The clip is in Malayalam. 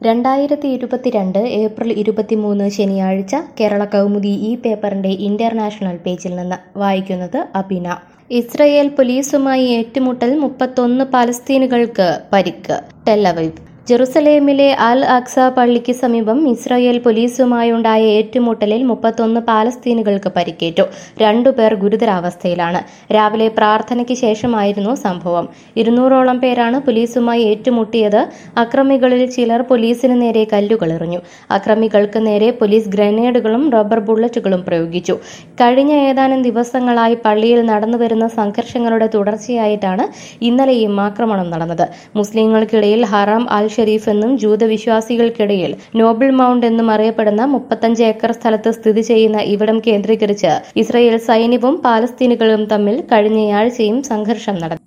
രണ്ടായിരത്തി ഇരുപത്തിരണ്ട് ഏപ്രിൽ ഇരുപത്തിമൂന്ന് ശനിയാഴ്ച കേരള കൗമുദി ഈ പേപ്പറിന്റെ ഇന്റർനാഷണൽ പേജിൽ നിന്ന് വായിക്കുന്നത് അബിന ഇസ്രയേൽ പോലീസുമായി ഏറ്റുമുട്ടൽ മുപ്പത്തൊന്ന് പലസ്തീനുകൾക്ക് പരിക്ക് ടെല്ലവീവ് ജെറുസലേമിലെ അൽ അക്സ പള്ളിക്ക് സമീപം ഇസ്രായേൽ പോലീസുമായുണ്ടായ ഏറ്റുമുട്ടലിൽ മുപ്പത്തൊന്ന് പാലസ്തീനുകൾക്ക് പരിക്കേറ്റു രണ്ടുപേർ ഗുരുതരാവസ്ഥയിലാണ് രാവിലെ പ്രാർത്ഥനയ്ക്ക് ശേഷമായിരുന്നു സംഭവം ഇരുന്നൂറോളം പേരാണ് പോലീസുമായി ഏറ്റുമുട്ടിയത് അക്രമികളിൽ ചിലർ പോലീസിന് നേരെ കല്ലുകളെറിഞ്ഞു അക്രമികൾക്ക് നേരെ പോലീസ് ഗ്രനേഡുകളും റബ്ബർ ബുള്ളറ്റുകളും പ്രയോഗിച്ചു കഴിഞ്ഞ ഏതാനും ദിവസങ്ങളായി പള്ളിയിൽ നടന്നുവരുന്ന സംഘർഷങ്ങളുടെ തുടർച്ചയായിട്ടാണ് ഇന്നലെയും ആക്രമണം നടന്നത് മുസ്ലിങ്ങൾക്കിടയിൽ ഹറാം അൽ ഷെരീഫ് എന്നും ജൂതവിശ്വാസികൾക്കിടയിൽ നോബിൾ മൗണ്ട് എന്നും അറിയപ്പെടുന്ന മുപ്പത്തഞ്ച് ഏക്കർ സ്ഥലത്ത് സ്ഥിതി ചെയ്യുന്ന ഇവിടം കേന്ദ്രീകരിച്ച് ഇസ്രയേൽ സൈന്യവും പാലസ്തീനുകളും തമ്മിൽ കഴിഞ്ഞയാഴ്ചയും സംഘർഷം നടന്നു